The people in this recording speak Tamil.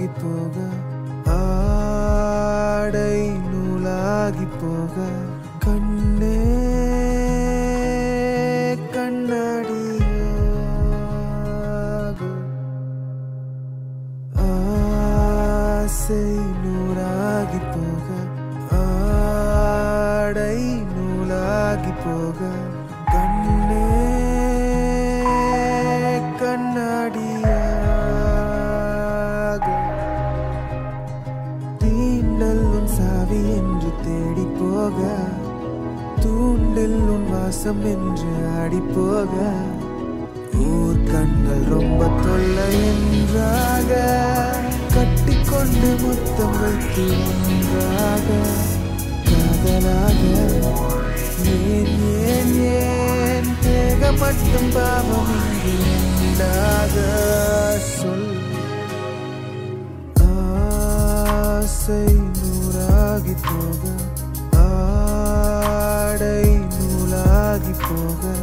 நூலாகி போக ஆடை நூலாகி போக கண்ணே கண்ணாடியாக ஆசை நூறாகி போக ஆடை நூலாகி போக கண்ணே கண்ணாடியாக தீண்டல் உன் சாவி என்று தேடி போக தூண்டில் உன் வாசம் என்று ஆடி போக ஊர் கண்கள் ரொம்ப தொல்லை என்றாக கட்டிக்கொண்டு முத்தம் வைத்து ஒன்றாக காதலாக ஏன் ஏன் ஏன் தேக மட்டும் பாவம் இங்கு உண்டாக சொல் ஆசை நூறாகி போக ஆடை நூலாகி போக